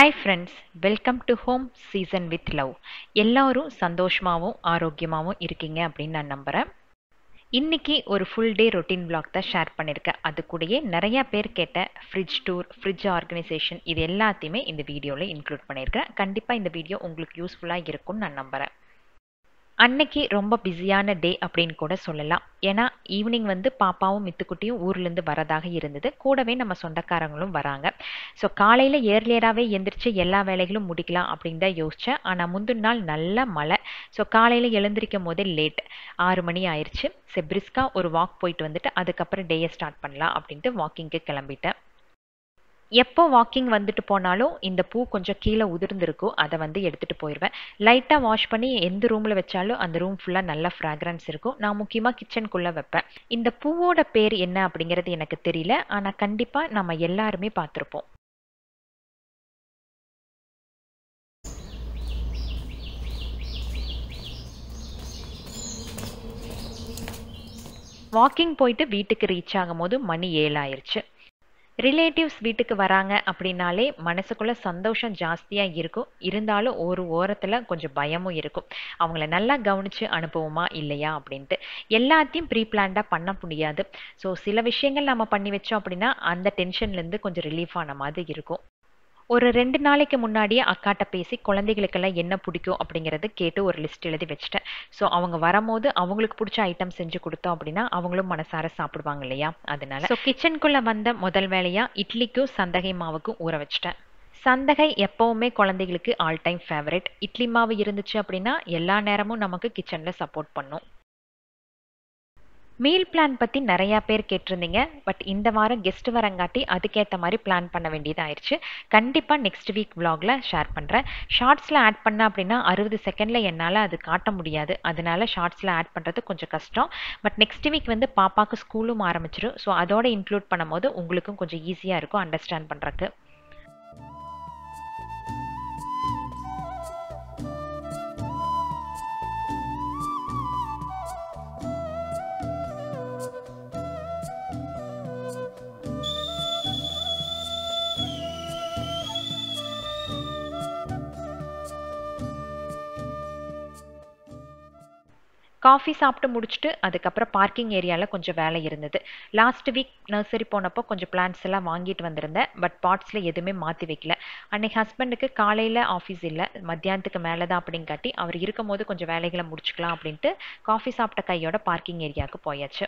hi friends welcome to home season with love எல்லாரும் சந்தோஷமாகவும் ஆரோக்கியமாகவும் இருக்கீங்க அப்படின்னு நான் நம்புகிறேன் இன்னைக்கு ஒரு ஃபுல் டே ரொட்டீன் vlog தான் ஷேர் பண்ணியிருக்கேன் அது கூடயே நிறையா பேர் கேட்ட ஃப்ரிட்ஜ் டூர் ஃப்ரிட்ஜ் ஆர்கனைசேஷன் இது எல்லாத்தையுமே இந்த வீடியோவில் இன்க்ளூட் பண்ணியிருக்கேன் கண்டிப்பாக இந்த வீடியோ உங்களுக்கு யூஸ்ஃபுல்லாக இருக்கும்னு நான் நம்புகிறேன் அன்னைக்கு ரொம்ப பிஸியான டே அப்படின்னு கூட சொல்லலாம் ஏன்னா ஈவினிங் வந்து பாப்பாவும் மித்துக்குட்டியும் ஊர்லேருந்து வரதாக இருந்தது கூடவே நம்ம சொந்தக்காரங்களும் வராங்க ஸோ காலையில் ஏர்லியராகவே எந்திரிச்சு எல்லா வேலைகளும் முடிக்கலாம் அப்படின்னு தான் யோசித்தேன் ஆனால் முந்தின நாள் நல்ல மழை ஸோ காலையில் எழுந்திரிக்கும் போதே லேட் ஆறு மணி ஆயிடுச்சு சரி பிரிஸ்கா ஒரு வாக் போயிட்டு வந்துட்டு அதுக்கப்புறம் டேயை ஸ்டார்ட் பண்ணலாம் அப்படின்ட்டு வாக்கிங்க்கு கிளம்பிட்டேன் எப்போ வாக்கிங் வந்துட்டு போனாலும் இந்த பூ கொஞ்சம் கீழே உதிர்ந்திருக்கும் அதை வந்து எடுத்துகிட்டு போயிடுவேன் லைட்டாக வாஷ் பண்ணி எந்த ரூமில் வச்சாலும் அந்த ரூம் ஃபுல்லாக நல்ல ஃப்ராக்ரன்ஸ் இருக்கும் நான் முக்கியமாக கிச்சனுக்குள்ளே வைப்பேன் இந்த பூவோட பேர் என்ன அப்படிங்கிறது எனக்கு தெரியல ஆனால் கண்டிப்பாக நம்ம எல்லாருமே பார்த்துருப்போம் வாக்கிங் போயிட்டு வீட்டுக்கு ரீச் ஆகும்போது மணி ஏழாயிருச்சு ரிலேட்டிவ்ஸ் வீட்டுக்கு வராங்க அப்படின்னாலே மனசுக்குள்ள சந்தோஷம் ஜாஸ்தியாக இருக்கும் இருந்தாலும் ஒரு ஓரத்தில் கொஞ்சம் பயமும் இருக்கும் அவங்கள நல்லா கவனித்து அனுப்புவோமா இல்லையா அப்படின்ட்டு எல்லாத்தையும் ப்ரீ பிளான்டாக பண்ண முடியாது ஸோ சில விஷயங்கள் நம்ம பண்ணி வச்சோம் அப்படின்னா அந்த டென்ஷன்லேருந்து கொஞ்சம் ரிலீஃப் ஆன மாதிரி இருக்கும் ஒரு ரெண்டு நாளைக்கு முன்னாடியே அக்காட்ட பேசி குழந்தைகளுக்கெல்லாம் என்ன பிடிக்கும் அப்படிங்கிறது கேட்டு ஒரு லிஸ்ட் எழுதி வச்சுட்டேன் ஸோ அவங்க வரும்போது அவங்களுக்கு பிடிச்ச ஐட்டம் செஞ்சு கொடுத்தோம் அப்படின்னா அவங்களும் மனசார சாப்பிடுவாங்க இல்லையா அதனால ஸோ கிச்சனுக்குள்ளே வந்த முதல் வேலையாக இட்லிக்கும் சந்தகை மாவுக்கும் ஊற வச்சுட்டேன் சந்தகை எப்போவுமே குழந்தைகளுக்கு ஆல் டைம் ஃபேவரட் இட்லி மாவு இருந்துச்சு அப்படின்னா எல்லா நேரமும் நமக்கு கிச்சனில் சப்போர்ட் பண்ணும் மீல் பிளான் பற்றி நிறையா பேர் கேட்டிருந்தீங்க பட் இந்த வாரம் கெஸ்ட் வரங்காட்டி அதுக்கேற்ற மாதிரி பிளான் பண்ண வேண்டியதாயிருச்சு கண்டிப்பாக நெக்ஸ்ட் வீக் vlogல ஷேர் பண்ணுறேன் ஷார்ட்ஸில் ஆட் பண்ண அப்படின்னா அறுபது செகண்டில் என்னால் அது காட்ட முடியாது அதனால ஷார்ட்ஸில் ஆட் பண்ணுறது கொஞ்சம் கஷ்டம் பட் நெக்ஸ்ட் வீக் வந்து பாப்பாவுக்கு ஸ்கூலும் ஆரம்பிச்சிடும் ஸோ அதோட இன்க்ளூட் பண்ணும்போது உங்களுக்கும் கொஞ்சம் ஈஸியாக இருக்கும் அண்டர்ஸ்டாண்ட் பண்ணுறக்கு காஃபி சாப்பிட்டு முடிச்சுட்டு அதுக்கப்புறம் பார்க்கிங் ஏரியாவில் கொஞ்சம் வேலை இருந்தது லாஸ்ட் வீக் நர்சரி போனப்போ கொஞ்சம் பிளான்ஸ் எல்லாம் வாங்கிட்டு வந்திருந்தேன் பட் பாட்ஸில் எதுவுமே மாற்றி வைக்கல அன்னைக்கு ஹஸ்பண்டுக்கு காலையில் ஆஃபீஸ் இல்லை மத்தியானத்துக்கு மேலே தான் அப்படின்னு காட்டி அவர் இருக்கும் போது கொஞ்சம் வேலைகளை முடிச்சுக்கலாம் அப்படின்ட்டு காஃபி சாப்பிட்ட கையோட பார்க்கிங் ஏரியாவுக்கு போயாச்சு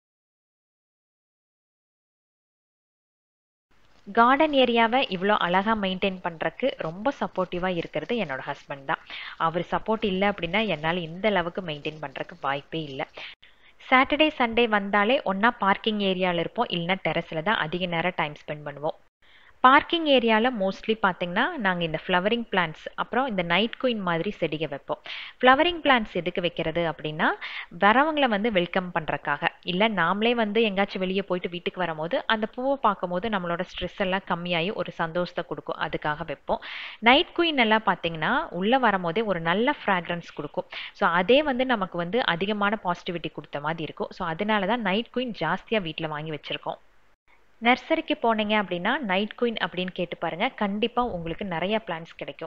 கார்டன் ஏரியாவை இவ்வளோ அழகாக மெயின்டைன் பண்ணுறக்கு ரொம்ப சப்போர்ட்டிவாக இருக்கிறது என்னோட ஹஸ்பண்ட் தான் அவர் சப்போர்ட் இல்லை அப்படின்னா என்னால் இந்த அளவுக்கு மெயின்டைன் பண்ணுறக்கு வாய்ப்பே இல்லை சாட்டர்டே சண்டே வந்தாலே ஒன்றா பார்க்கிங் ஏரியாவில் இருப்போம் இல்லைன்னா டெரஸில் தான் அதிக நேரம் டைம் ஸ்பெண்ட் பண்ணுவோம் பார்க்கிங் ஏரியாவில் மோஸ்ட்லி பார்த்தீங்கன்னா நாங்கள் இந்த ஃப்ளவரிங் பிளான்ட்ஸ் அப்புறம் இந்த நைட் குயின் மாதிரி செடிக வைப்போம் ஃப்ளவரிங் பிளான்ட்ஸ் எதுக்கு வைக்கிறது அப்படின்னா வரவங்களை வந்து வெல்கம் பண்ணுறக்காக இல்லை நாமளே வந்து எங்கேயாச்சும் வெளியே போயிட்டு வீட்டுக்கு வரும்போது அந்த பூவை பார்க்கும்போது நம்மளோட ஸ்ட்ரெஸ் எல்லாம் கம்மியாகி ஒரு சந்தோஷத்தை கொடுக்கும் அதுக்காக வைப்போம் நைட் குயின் எல்லாம் பார்த்தீங்கன்னா உள்ளே வரும்போதே ஒரு நல்ல ஃப்ராக்ரன்ஸ் கொடுக்கும் ஸோ அதே வந்து நமக்கு வந்து அதிகமான பாசிட்டிவிட்டி கொடுத்த மாதிரி இருக்கும் ஸோ அதனால தான் நைட் குயின் ஜாஸ்தியாக வீட்டில் வாங்கி வச்சுருக்கோம் நர்சரிக்கு போனீங்க அப்படின்னா நைட் குயின் அப்படின்னு கேட்டு பாருங்க கண்டிப்பாக உங்களுக்கு நிறைய பிளான்ஸ் கிடைக்கும்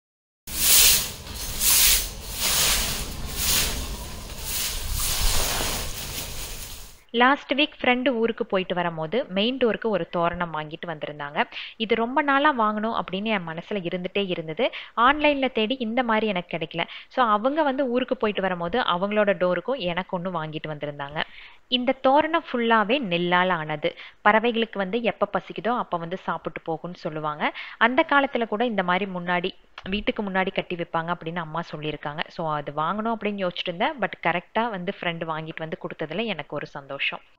லாஸ்ட் வீக் ஃப்ரெண்டு ஊருக்கு போயிட்டு வரும்போது மெயின் டோருக்கு ஒரு தோரணம் வாங்கிட்டு வந்திருந்தாங்க இது ரொம்ப நாளாக வாங்கணும் அப்படின்னு என் மனசில் இருந்துகிட்டே இருந்தது ஆன்லைனில் தேடி இந்த மாதிரி எனக்கு கிடைக்கல ஸோ அவங்க வந்து ஊருக்கு போயிட்டு வரும்போது அவங்களோட டோருக்கும் எனக்கு ஒன்று வாங்கிட்டு வந்திருந்தாங்க இந்த தோரணம் ஃபுல்லாகவே நெல்லால் ஆனது பறவைகளுக்கு வந்து எப்போ பசிக்குதோ அப்போ வந்து சாப்பிட்டு போகும்னு சொல்லுவாங்க அந்த காலத்தில் கூட இந்த மாதிரி முன்னாடி வீட்டுக்கு முன்னாடி கட்டி வைப்பாங்க அப்படின்னு அம்மா சொல்லியிருக்காங்க ஸோ அது வாங்கணும் அப்படின்னு யோசிச்சுட்டு இருந்தேன் பட் கரெக்டாக வந்து ஃப்ரெண்டு வாங்கிட்டு வந்து கொடுத்ததுல எனக்கு ஒரு சந்தோஷம்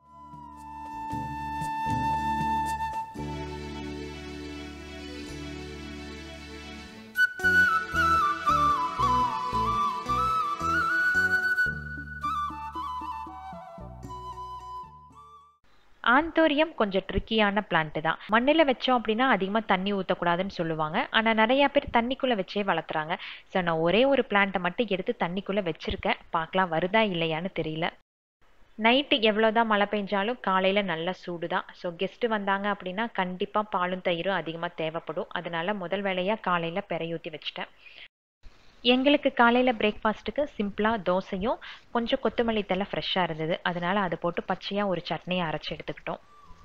ஆந்தோரியம் கொஞ்சம் ட்ரிக்கியான பிளான்ட் தான் மண்ணில் வச்சோம் அப்படின்னா அதிகமாக தண்ணி ஊற்றக்கூடாதுன்னு சொல்லுவாங்க ஆனால் நிறையா பேர் தண்ணிக்குள்ளே வச்சே வளர்த்துறாங்க ஸோ நான் ஒரே ஒரு பிளான்ட்டை மட்டும் எடுத்து தண்ணிக்குள்ளே வச்சுருக்கேன் பார்க்கலாம் வருதா இல்லையான்னு தெரியல நைட்டு எவ்வளோ தான் மழை பெஞ்சாலும் காலையில் நல்ல சூடு தான் ஸோ கெஸ்ட்டு வந்தாங்க அப்படின்னா கண்டிப்பாக பாலும் தயிரும் அதிகமாக தேவைப்படும் அதனால முதல் வேலையாக காலையில் பெறையூற்றி வச்சிட்டேன் எங்களுக்கு காலையில் பிரேக்ஃபாஸ்ட்டுக்கு சிம்பிளாக தோசையும் கொஞ்சம் கொத்தமல்லி தலை ஃப்ரெஷ்ஷாக இருந்தது அதனால அதை போட்டு பச்சையாக ஒரு சட்னியை அரைச்சி எடுத்துக்கிட்டோம்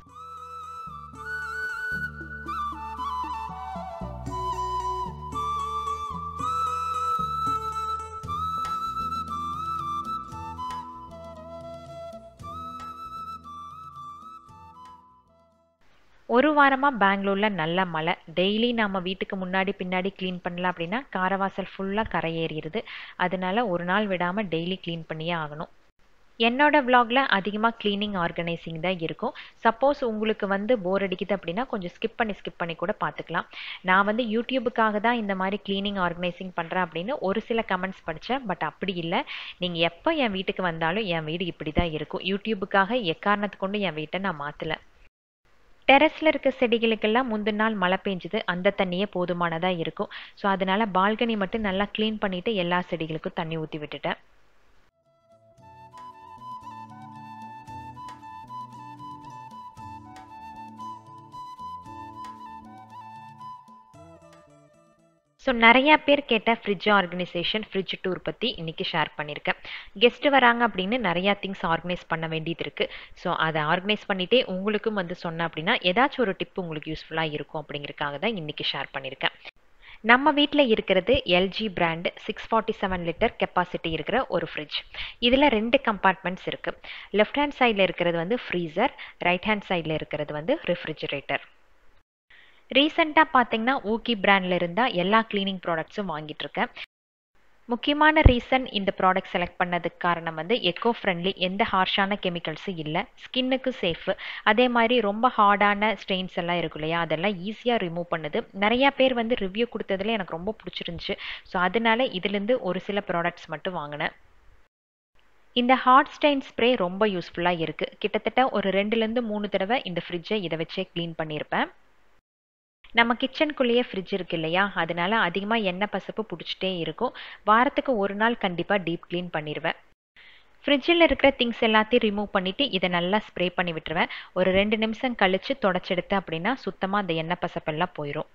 ஒரு வாரமாக பெங்களூரில் நல்ல மழை டெய்லி நம்ம வீட்டுக்கு முன்னாடி பின்னாடி க்ளீன் பண்ணல அப்படின்னா காரவாசல் ஃபுல்லாக கரையேறிடுது அதனால ஒரு நாள் விடாமல் டெய்லி க்ளீன் பண்ணியே ஆகணும் என்னோட விலாகில் அதிகமாக க்ளீனிங் ஆர்கனைசிங் தான் இருக்கும் சப்போஸ் உங்களுக்கு வந்து போர் அடிக்குது அப்படின்னா கொஞ்சம் ஸ்கிப் பண்ணி ஸ்கிப் பண்ணி கூட பார்த்துக்கலாம் நான் வந்து யூடியூபுக்காக தான் இந்த மாதிரி க்ளீனிங் ஆர்கனைசிங் பண்ணுறேன் அப்படின்னு ஒரு சில கமெண்ட்ஸ் படித்தேன் பட் அப்படி இல்லை நீங்கள் எப்போ என் வீட்டுக்கு வந்தாலும் என் வீடு இப்படி தான் இருக்கும் யூடியூபுக்காக எக்காரணத்து கொண்டு என் வீட்டை நான் மாற்றலை டெரஸில் இருக்க செடிகளுக்கெல்லாம் முந்தின நாள் மழை பெஞ்சுது அந்த தண்ணியே போதுமானதாக இருக்கும் ஸோ அதனால பால்கனி மட்டும் நல்லா க்ளீன் பண்ணிவிட்டு எல்லா செடிகளுக்கும் தண்ணி ஊற்றி விட்டுட்டேன் ஸோ நிறையா பேர் கேட்ட ஃப்ரிட்ஜ் ஆர்கனைசேஷன் ஃப்ரிட்ஜ் டூர் பற்றி இன்றைக்கி ஷேர் பண்ணியிருக்கேன் கெஸ்ட்டு வராங்க அப்படின்னு நிறையா திங்ஸ் ஆர்கனைஸ் பண்ண வேண்டியது இருக்குது ஸோ அதை ஆர்கனைஸ் பண்ணிகிட்டே உங்களுக்கும் வந்து சொன்னேன் அப்படின்னா ஏதாச்சும் ஒரு டிப் உங்களுக்கு யூஸ்ஃபுல்லாக இருக்கும் அப்படிங்கிறதுக்காக தான் இன்றைக்கி ஷேர் பண்ணியிருக்கேன் நம்ம வீட்டில் இருக்கிறது LG brand six forty seven litre capacity இருக்கிற ஒரு ஃப்ரிட்ஜ் இதில் ரெண்டு கம்பார்ட்மெண்ட்ஸ் இருக்குது லெஃப்ட் ஹேண்ட் சைடில் இருக்கிறது வந்து ஃப்ரீசர் ரைட் ஹேண்ட் சைடில் இருக்கிறது வந்து ரெஃப்ரிஜரேட்டர் ரீசெண்டாக பார்த்தீங்கன்னா ஊக்கி பிராண்டில் இருந்தால் எல்லா க்ளீனிங் ப்ராடக்ட்ஸும் வாங்கிட்டு இருக்கேன் முக்கியமான ரீசன் இந்த ப்ராடக்ட் செலக்ட் பண்ணதுக்கு காரணம் வந்து எக்கோ ஃப்ரெண்ட்லி எந்த ஹார்ஷான கெமிக்கல்ஸும் இல்லை ஸ்கின்னுக்கு சேஃபு அதே மாதிரி ரொம்ப ஹார்டான ஸ்டெயின்ஸ் எல்லாம் இருக்கும் இல்லையா அதெல்லாம் ஈஸியாக ரிமூவ் பண்ணுது நிறையா பேர் வந்து ரிவ்யூ கொடுத்ததுல எனக்கு ரொம்ப பிடிச்சிருந்துச்சு ஸோ அதனால இதுலேருந்து ஒரு சில ப்ராடக்ட்ஸ் மட்டும் வாங்கினேன் இந்த ஹாட் ஸ்டெயின் ஸ்ப்ரே ரொம்ப யூஸ்ஃபுல்லாக இருக்குது கிட்டத்தட்ட ஒரு ரெண்டுலேருந்து மூணு தடவை இந்த ஃப்ரிட்ஜை இதை வச்சே க்ளீன் பண்ணியிருப்பேன் நம்ம கிச்சனுக்குள்ளேயே ஃப்ரிட்ஜ் இருக்கு இல்லையா அதனால அதிகமாக எண்ணெய் பசப்பு பிடிச்சிட்டே இருக்கும் வாரத்துக்கு ஒரு நாள் கண்டிப்பாக டீப் க்ளீன் பண்ணிடுவேன் ஃப்ரிட்ஜில் இருக்கிற திங்ஸ் எல்லாத்தையும் ரிமூவ் பண்ணிவிட்டு இதை நல்லா ஸ்ப்ரே பண்ணி விட்டுருவேன் ஒரு ரெண்டு நிமிஷம் கழித்து தொடச்செடுத்தேன் அப்படின்னா சுத்தமாக அந்த எண்ணெய் பசப்பெல்லாம் போயிடும்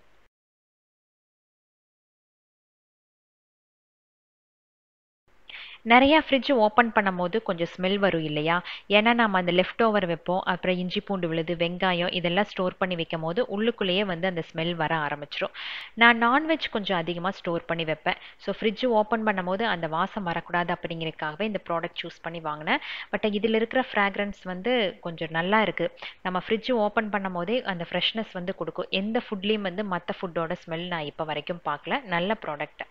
நிறையா ஃப்ரிட்ஜ் ஓப்பன் பண்ணும் போது கொஞ்சம் ஸ்மெல் வரும் இல்லையா ஏன்னா நம்ம அந்த லெஃப்ட் ஓவர் வைப்போம் அப்புறம் இஞ்சி பூண்டு விழுது வெங்காயம் இதெல்லாம் ஸ்டோர் பண்ணி வைக்கும் போது உள்ளுக்குள்ளேயே வந்து அந்த ஸ்மெல் வர ஆரம்பிச்சிரும் நான் நான்வெஜ் கொஞ்சம் அதிகமாக ஸ்டோர் பண்ணி வைப்பேன் ஸோ ஃப்ரிட்ஜ் ஓப்பன் பண்ணும் போது அந்த வாசம் வரக்கூடாது அப்படிங்கிறதுக்காகவே இந்த ப்ராடக்ட் சூஸ் பண்ணி வாங்கினேன் பட் இதில் இருக்கிற ஃப்ராக்ரன்ஸ் வந்து கொஞ்சம் நல்லா இருக்குது நம்ம ஃப்ரிட்ஜ் ஓப்பன் பண்ணும் போதே அந்த ஃப்ரெஷ்னஸ் வந்து கொடுக்கும் எந்த ஃபுட்லேயும் வந்து மற்ற ஃபுட்டோட ஸ்மெல் நான் இப்போ வரைக்கும் பார்க்கல நல்ல ப்ராடக்ட்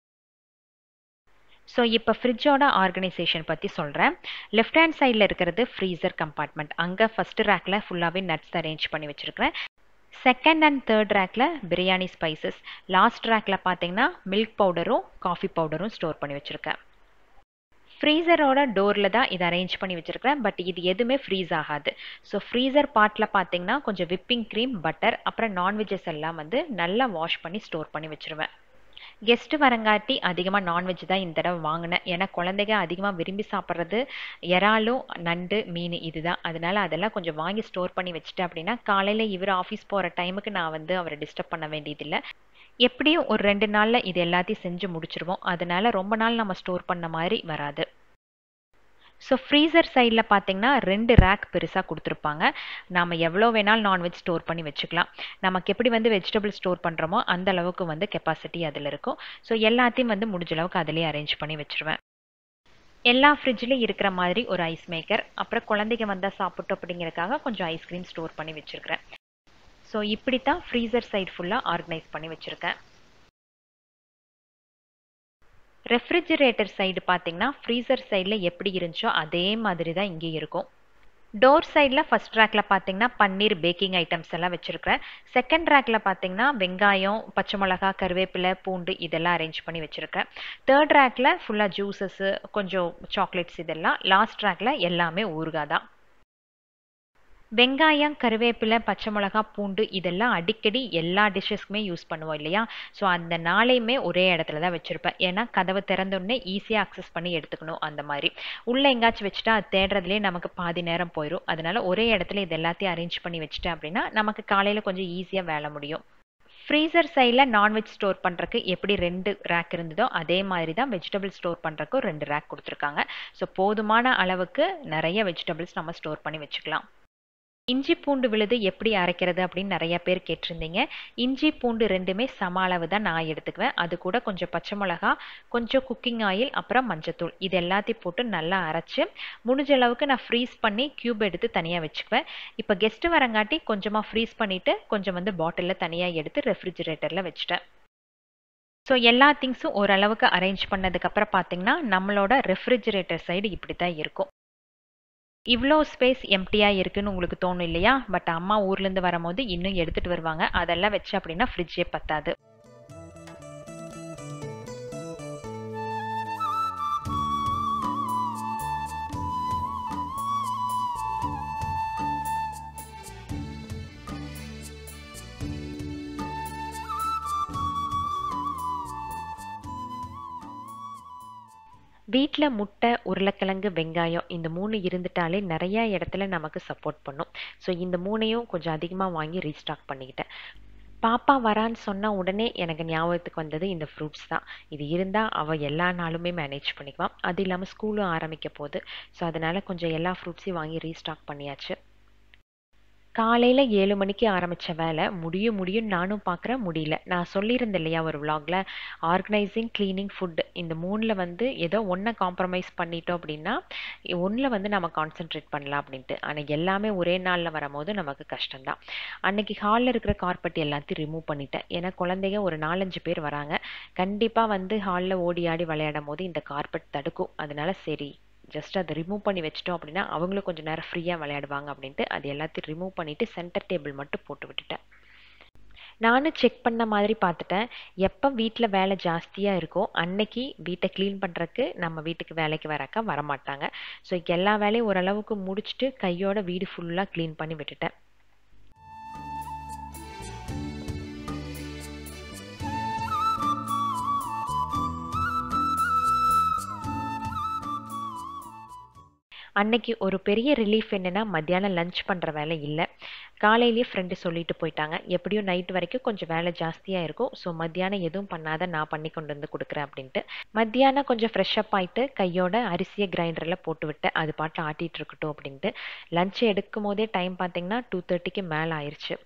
ஸோ இப்போ ஃப்ரிட்ஜோட ஆர்கனைசேஷன் பற்றி சொல்கிறேன் லெஃப்ட் ஹேண்ட் சைடில் இருக்கிறது ஃப்ரீசர் கம்பார்ட்மெண்ட் அங்கே ஃபஸ்ட்டு ரேக்கில் ஃபுல்லாகவே நட்ஸ் அரேஞ்ச் பண்ணி வச்சுருக்கிறேன் செகண்ட் அண்ட் தேர்ட் ரேக்கில் பிரியாணி ஸ்பைசஸ் லாஸ்ட் ரேக்கில் பார்த்தீங்கன்னா மில்க் பவுடரும் காஃபி பவுடரும் ஸ்டோர் பண்ணி வச்சுருக்கேன் ஃப்ரீசரோட டோரில் தான் இதை அரேஞ்ச் பண்ணி வச்சுருக்கிறேன் பட் இது எதுவுமே ஃப்ரீஸ் ஆகாது ஸோ ஃப்ரீசர் பார்ட்டில் பார்த்தீங்கன்னா கொஞ்சம் விப்பிங் க்ரீம் பட்டர் அப்புறம் நான்வெஜ்ஜஸ் எல்லாம் வந்து நல்லா வாஷ் பண்ணி ஸ்டோர் பண்ணி வச்சுருவேன் கெஸ்ட்டு வரங்காட்டி அதிகமாக நான்வெஜ் தான் இந்த தடவை வாங்கினேன் ஏன்னா குழந்தைங்க அதிகமாக விரும்பி சாப்பிட்றது இறாலும் நண்டு மீன் இதுதான் அதனால அதெல்லாம் கொஞ்சம் வாங்கி ஸ்டோர் பண்ணி வச்சுட்டேன் அப்படின்னா காலையில் இவர் ஆஃபீஸ் போகிற டைமுக்கு நான் வந்து அவரை டிஸ்டர்ப் பண்ண வேண்டியதில்லை எப்படியும் ஒரு ரெண்டு நாளில் இது எல்லாத்தையும் செஞ்சு முடிச்சிருவோம் அதனால ரொம்ப நாள் நம்ம ஸ்டோர் பண்ண மாதிரி வராது ஸோ ஃப்ரீசர் சைடில் பார்த்தீங்கன்னா ரெண்டு ரேக் பெருசாக கொடுத்துருப்பாங்க நாம் எவ்வளோ வேணாலும் நான்வெஜ் ஸ்டோர் பண்ணி வச்சுக்கலாம் நமக்கு எப்படி வந்து வெஜிடபிள் ஸ்டோர் பண்ணுறோமோ அந்த அளவுக்கு வந்து கெப்பாசிட்டி அதில் இருக்கும் ஸோ எல்லாத்தையும் வந்து முடிஞ்ச அளவுக்கு அதிலே அரேஞ்ச் பண்ணி வச்சுருவேன் எல்லா ஃப்ரிட்ஜ்லேயும் இருக்கிற மாதிரி ஒரு ஐஸ் மேக்கர் அப்புறம் குழந்தைங்க வந்தால் சாப்பிட்டோம் அப்படிங்கிறதுக்காக கொஞ்சம் ஐஸ்கிரீம் ஸ்டோர் பண்ணி வச்சுருக்கிறேன் ஸோ இப்படி தான் ஃப்ரீசர் சைட் ஃபுல்லாக ஆர்கனைஸ் பண்ணி வச்சுருக்கேன் ரெஃப்ரிஜிரேட்டர் சைடு பார்த்தீங்கன்னா ஃப்ரீசர் சைடில் எப்படி இருந்துச்சோ அதே மாதிரி தான் இங்கே இருக்கும் டோர் சைடில் ஃபஸ்ட் ரேக்கில் பார்த்தீங்கன்னா பன்னீர் பேக்கிங் ஐட்டம்ஸ் எல்லாம் வச்சுருக்கிறேன் செகண்ட் ரேக்கில் பார்த்தீங்கன்னா வெங்காயம் பச்சை மிளகா கருவேப்பிலை பூண்டு இதெல்லாம் அரேஞ்ச் பண்ணி வச்சுருக்கேன் தேர்ட் ரேக்கில் ஃபுல்லாக ஜூஸஸ்ஸு கொஞ்சம் சாக்லேட்ஸ் இதெல்லாம் லாஸ்ட் ரேக்கில் எல்லாமே ஊறுகாய் தான் வெங்காயம் கருவேப்பிலை பச்சை மிளகா பூண்டு இதெல்லாம் அடிக்கடி எல்லா டிஷ்ஷஸ்க்குமே யூஸ் பண்ணுவோம் இல்லையா ஸோ அந்த நாளையுமே ஒரே இடத்துல தான் வச்சுருப்பேன் ஏன்னா கதவை திறந்தோடனே ஈஸியாக அக்சஸ் பண்ணி எடுத்துக்கணும் அந்த மாதிரி உள்ளே எங்காச்சும் வச்சுட்டா அது தேடுறதுலேயே நமக்கு பாதி நேரம் போயிடும் அதனால ஒரே இடத்துல இது எல்லாத்தையும் அரேஞ்ச் பண்ணி வச்சுட்டேன் அப்படின்னா நமக்கு காலையில் கொஞ்சம் ஈஸியாக வேலை முடியும் ஃப்ரீசர் சைடில் நான்வெஜ் ஸ்டோர் பண்ணுறக்கு எப்படி ரெண்டு ரேக் இருந்ததோ அதே மாதிரி தான் வெஜிடபிள் ஸ்டோர் பண்ணுறக்கும் ரெண்டு ரேக் கொடுத்துருக்காங்க ஸோ போதுமான அளவுக்கு நிறைய வெஜிடபிள்ஸ் நம்ம ஸ்டோர் பண்ணி வச்சுக்கலாம் இஞ்சி பூண்டு விழுது எப்படி அரைக்கிறது அப்படின்னு நிறைய பேர் கேட்டிருந்தீங்க இஞ்சி பூண்டு ரெண்டுமே சம அளவு தான் நான் எடுத்துக்குவேன் அது கூட கொஞ்சம் பச்சை மிளகா கொஞ்சம் குக்கிங் ஆயில் அப்புறம் மஞ்சத்தூள் இது எல்லாத்தையும் போட்டு நல்லா அரைச்சி முடிஞ்ச அளவுக்கு நான் ஃப்ரீஸ் பண்ணி க்யூப் எடுத்து தனியாக வச்சுக்குவேன் இப்போ கெஸ்ட்டு வரங்காட்டி கொஞ்சமாக ஃப்ரீஸ் பண்ணிவிட்டு கொஞ்சம் வந்து பாட்டிலில் தனியாக எடுத்து ரெஃப்ரிஜிரேட்டரில் வச்சுட்டேன் ஸோ எல்லா திங்ஸும் ஓரளவுக்கு அரேஞ்ச் பண்ணதுக்கப்புறம் பார்த்தீங்கன்னா நம்மளோட ரெஃப்ரிஜிரேட்டர் சைடு இப்படி தான் இருக்கும் இவ்வளோ ஸ்பேஸ் எம்டியாக இருக்குன்னு உங்களுக்கு தோணும் இல்லையா பட் அம்மா ஊர்லேருந்து வரும்போது இன்னும் எடுத்துகிட்டு வருவாங்க அதெல்லாம் வச்சு அப்படின்னா ஃப்ரிட்ஜே பத்தாது வீட்டில் முட்டை உருளைக்கிழங்கு வெங்காயம் இந்த மூணு இருந்துட்டாலே நிறையா இடத்துல நமக்கு சப்போர்ட் பண்ணும் ஸோ இந்த மூணையும் கொஞ்சம் அதிகமாக வாங்கி ரீஸ்டாக் பண்ணிக்கிட்டேன் பாப்பா வரான்னு சொன்ன உடனே எனக்கு ஞாபகத்துக்கு வந்தது இந்த ஃப்ரூட்ஸ் தான் இது இருந்தால் அவள் எல்லா நாளுமே மேனேஜ் பண்ணிக்குவான் அது இல்லாமல் ஸ்கூலும் ஆரம்பிக்க போகுது ஸோ அதனால் கொஞ்சம் எல்லா ஃப்ரூட்ஸையும் வாங்கி ரீஸ்டாக் பண்ணியாச்சு காலையில் ஏழு மணிக்கு ஆரம்பித்த வேலை முடியும் முடியும் நானும் பார்க்குறேன் முடியல நான் சொல்லியிருந்தேன் இல்லையா ஒரு விலாகில் ஆர்கனைசிங் க்ளீனிங் ஃபுட் இந்த மூணில் வந்து ஏதோ ஒன்றை காம்ப்ரமைஸ் பண்ணிட்டோம் அப்படின்னா ஒன்றில் வந்து நம்ம கான்சென்ட்ரேட் பண்ணலாம் அப்படின்ட்டு ஆனால் எல்லாமே ஒரே நாளில் வரும்போது நமக்கு கஷ்டம்தான் அன்னைக்கு ஹாலில் இருக்கிற கார்பெட் எல்லாத்தையும் ரிமூவ் பண்ணிட்டேன் ஏன்னா குழந்தைங்க ஒரு நாலஞ்சு பேர் வராங்க கண்டிப்பாக வந்து ஹாலில் ஓடி ஆடி விளையாடும் போது இந்த கார்பெட் தடுக்கும் அதனால சரி ஜஸ்ட் அதை ரிமூவ் பண்ணி வச்சிட்டோம் அப்படின்னா அவங்களும் கொஞ்சம் நேரம் ஃப்ரீயாக விளையாடுவாங்க அப்படின்ட்டு அது எல்லாத்தையும் ரிமூவ் பண்ணிவிட்டு சென்டர் டேபிள் மட்டும் போட்டு விட்டுட்டேன் நானும் செக் பண்ண மாதிரி பார்த்துட்டேன் எப்போ வீட்டில் வேலை ஜாஸ்தியாக இருக்கோ அன்னைக்கு வீட்டை க்ளீன் பண்ணுறக்கு நம்ம வீட்டுக்கு வேலைக்கு வரக்கா வரமாட்டாங்க ஸோ எல்லா வேலையும் ஓரளவுக்கு முடிச்சுட்டு கையோட வீடு ஃபுல்லாக க்ளீன் பண்ணி விட்டுட்டேன் அன்னைக்கு ஒரு பெரிய ரிலீஃப் என்னென்னா மத்தியானம் லஞ்ச் பண்ணுற வேலை இல்லை காலையிலேயே ஃப்ரெண்டு சொல்லிட்டு போயிட்டாங்க எப்படியும் நைட் வரைக்கும் கொஞ்சம் வேலை ஜாஸ்தியாக இருக்கும் ஸோ மத்தியானம் எதுவும் பண்ணாத நான் பண்ணி கொண்டு வந்து கொடுக்குறேன் அப்படின்ட்டு மத்தியானம் கொஞ்சம் ஃப்ரெஷ்அப் ஆகிட்டு கையோட அரிசியை கிரைண்டரில் போட்டு விட்டேன் அது பாட்டில் ஆட்டிகிட்டு இருக்கட்டும் அப்படின்ட்டு லஞ்ச் எடுக்கும் போதே டைம் பார்த்தீங்கன்னா டூ தேர்ட்டிக்கு மேலே ஆயிடுச்சு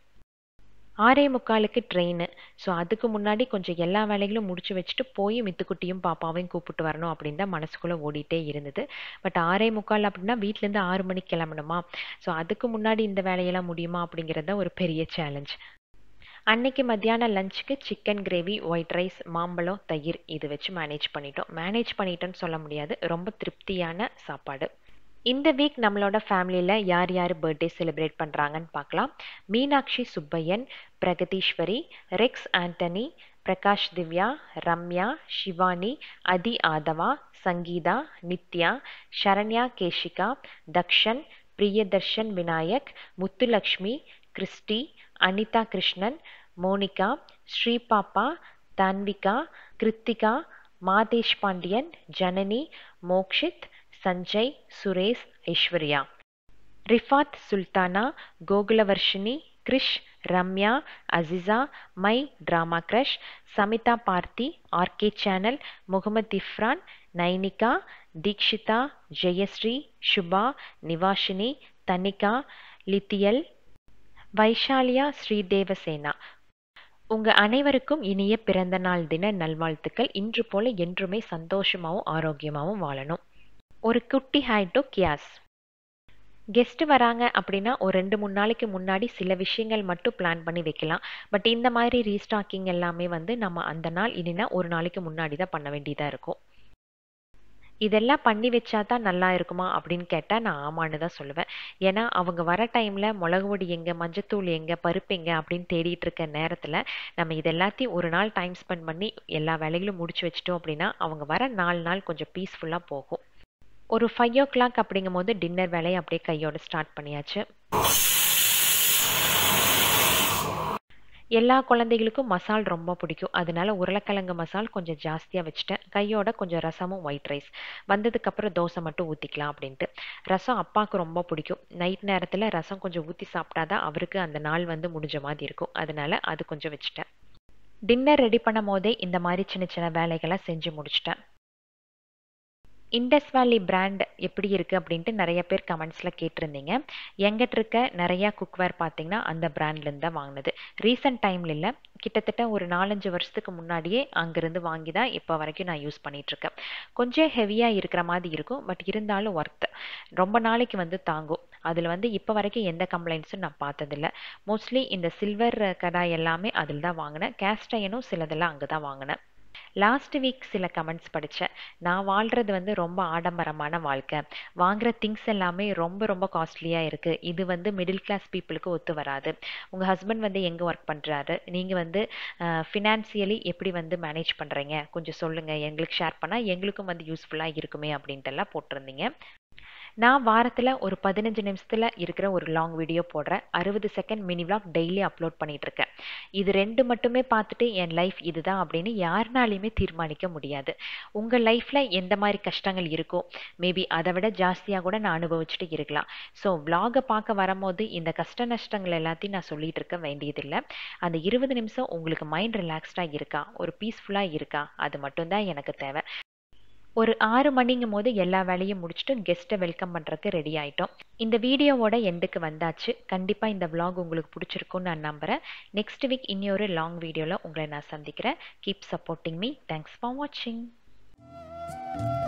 ஆறே முக்காலுக்கு ட்ரெயின் ஸோ அதுக்கு முன்னாடி கொஞ்சம் எல்லா வேலைகளும் முடிச்சு வச்சுட்டு போய் மித்துக்குட்டியும் பாப்பாவையும் கூப்பிட்டு வரணும் அப்படின்னு தான் மனசுக்குள்ளே ஓடிட்டே இருந்தது பட் ஆறே முக்கால் அப்படின்னா வீட்டிலேருந்து ஆறு மணிக்கு கிளம்பணுமா ஸோ அதுக்கு முன்னாடி இந்த வேலையெல்லாம் முடியுமா அப்படிங்கிறது தான் ஒரு பெரிய சேலஞ்ச் அன்னைக்கு மத்தியானம் லஞ்சுக்கு சிக்கன் கிரேவி ஒயிட் ரைஸ் மாம்பழம் தயிர் இது வச்சு மேனேஜ் பண்ணிட்டோம் மேனேஜ் பண்ணிட்டோன்னு சொல்ல முடியாது ரொம்ப திருப்தியான சாப்பாடு இந்த வீக் நம்மளோட ஃபேமிலியில் யார் யார் பர்த்டே செலிப்ரேட் பண்ணுறாங்கன்னு பார்க்கலாம் Meenakshi Subbaiyan Pragatheeswari Rex Antony Prakash Divya Ramya Shivani Athi Aadhava Sangeetha Nithya Saranya Keshika Dakshan Priyadarshan Vinayak Muthulakshmi Christy Anitha Krishnan Monica Sripappa Thanvika Kiruthika Mathesh Pandian Janani Mokshith Sanjay Suresh Aishwarya Rifath Sultana Gokulavarshini Krish Ramya Aziza my drama crush Samitha Parthi RK channel Mohammed Ifran Nainika Dheekshitha Jayasri Subha Nivashini Thanika Lithiyal Vaishaliya Sridevasena உங்க அனைவருக்கும் இனிய பிறந்த நாள் தின நல்வாழ்த்துக்கள் இன்று போல என்றுமே சந்தோஷமாவும் ஆரோக்கியமாவும் வாழணும் ஒரு குட்டி ஹை டு கியாஸ் கெஸ்ட் வராங்க அப்படின்னா ஒரு ரெண்டு மூணு நாளைக்கு முன்னாடி சில விஷயங்கள் மட்டும் பிளான் பண்ணி வைக்கலாம் பட் இந்த மாதிரி ரீஸ்டாக்கிங் எல்லாமே வந்து நம்ம அந்த நாள் இல்லைன்னா ஒரு நாளைக்கு முன்னாடி தான் பண்ண வேண்டியதாக இருக்கும் இதெல்லாம் பண்ணி வச்சா தான் நல்லா இருக்குமா அப்படின்னு கேட்டால் நான் ஆமான்னு தான் சொல்லுவேன் ஏன்னா அவங்க வர டைமில் மிளகு பொடி எங்கே மஞ்சத்தூள் எங்கே பருப்பு எங்கே அப்படின்னு தேடிட்டு இருக்க நேரத்தில் நம்ம இது எல்லாத்தையும் ஒரு நாள் டைம் ஸ்பெண்ட் பண்ணி எல்லா வேலைகளும் முடிச்சு வச்சிட்டோம் அப்படின்னா அவங்க வர நாலு நாள் கொஞ்சம் பீஸ்ஃபுல்லாக போகும் ஒரு ஃபைவ் ஓ கிளாக் அப்படிங்கும் போது டின்னர் வேலையை அப்படியே கையோட ஸ்டார்ட் பண்ணியாச்சு எல்லா குழந்தைகளுக்கும் மசால் ரொம்ப பிடிக்கும் அதனால உருளைக்கிழங்கு மசால் கொஞ்சம் ஜாஸ்தியாக வச்சுட்டேன் கையோட கொஞ்சம் ரசமும் ஒயிட் ரைஸ் வந்ததுக்கப்புறம் தோசை மட்டும் ஊற்றிக்கலாம் அப்படின்ட்டு ரசம் அப்பாவுக்கு ரொம்ப பிடிக்கும் நைட் நேரத்தில் ரசம் கொஞ்சம் ஊற்றி சாப்பிட்டாதான் அவருக்கு அந்த நாள் வந்து முடிஞ்ச மாதிரி இருக்கும் அதனால அது கொஞ்சம் வச்சுட்டேன் டின்னர் ரெடி பண்ணும் போதே இந்த மாதிரி சின்ன சின்ன வேலைகளை செஞ்சு முடிச்சிட்டேன் இண்டஸ் வேலி பிராண்ட் எப்படி இருக்குது அப்படின்ட்டு நிறைய பேர் கமெண்ட்ஸில் கேட்டிருந்தீங்க எங்கிட்ட இருக்க நிறையா குக்வேர் பார்த்தீங்கன்னா அந்த பிராண்ட்லேருந்து தான் வாங்கினது ரீசெண்ட் டைமில் இல்லை கிட்டத்தட்ட ஒரு நாலஞ்சு வருஷத்துக்கு முன்னாடியே அங்கேருந்து வாங்கி தான் இப்போ வரைக்கும் நான் யூஸ் பண்ணிகிட்ருக்கேன் கொஞ்சம் ஹெவியாக இருக்கிற மாதிரி இருக்கும் பட் இருந்தாலும் ஒர்த் ரொம்ப நாளைக்கு வந்து தாங்கும் அதில் வந்து இப்போ வரைக்கும் எந்த கம்ப்ளைண்ட்ஸும் நான் பார்த்ததில்ல மோஸ்ட்லி இந்த சில்வர் கடாய் எல்லாமே அதில் தான் வாங்கினேன் கேஸ்ட் அயனும் சிலதெல்லாம் அங்கே தான் வாங்கினேன் லாஸ்ட் வீக் சில கமெண்ட்ஸ் படித்தேன் நான் வாழ்கிறது வந்து ரொம்ப ஆடம்பரமான வாழ்க்கை வாங்குகிற திங்ஸ் எல்லாமே ரொம்ப ரொம்ப காஸ்ட்லியாக இருக்குது இது வந்து மிடில் கிளாஸ் பீப்புளுக்கு ஒத்து வராது உங்கள் ஹஸ்பண்ட் வந்து எங்கே ஒர்க் பண்ணுறாரு நீங்கள் வந்து ஃபினான்சியலி எப்படி வந்து மேனேஜ் பண்ணுறீங்க கொஞ்சம் சொல்லுங்கள் எங்களுக்கு ஷேர் பண்ணால் எங்களுக்கும் வந்து யூஸ்ஃபுல்லாக இருக்குமே அப்படின்ட்டுலாம் போட்டிருந்தீங்க நான் வாரத்தில் ஒரு பதினஞ்சு நிமிஷத்தில் இருக்கிற ஒரு லாங் வீடியோ போடுறேன் அறுபது second mini vlog daily upload பண்ணிகிட்ருக்கேன் இது ரெண்டு மட்டுமே பார்த்துட்டு என் லைஃப் இதுதான் அப்படின்னு யாருனாலையுமே தீர்மானிக்க முடியாது உங்கள் லைஃப்பில் எந்த மாதிரி கஷ்டங்கள் இருக்கோ மேபி அதை விட ஜாஸ்தியாக கூட நான் அனுபவிச்சுட்டு இருக்கலாம் ஸோ விலாகை பார்க்க வரும்போது இந்த கஷ்ட நஷ்டங்கள் எல்லாத்தையும் நான் சொல்லிகிட்டு இருக்க வேண்டியதில்லை அந்த இருபது நிமிஷம் உங்களுக்கு மைண்ட் ரிலாக்ஸ்டாக இருக்கா ஒரு பீஸ்ஃபுல்லாக இருக்கா அது மட்டும்தான் எனக்கு தேவை ஒரு ஆறு மணிங்கும் போது எல்லா வேலையும் முடிச்சுட்டு கெஸ்ட்டை வெல்கம் பண்ணுறதுக்கு ரெடி ஆகிட்டோம் இந்த வீடியோவோட எண்டுக்கு வந்தாச்சு கண்டிப்பாக இந்த விலாக் உங்களுக்கு பிடிச்சிருக்குன்னு நான் நம்புகிறேன் நெக்ஸ்ட் வீக் இன்னொரு லாங் வீடியோவில் உங்களை நான் சந்திக்கிறேன் keep supporting me thanks for வாட்சிங்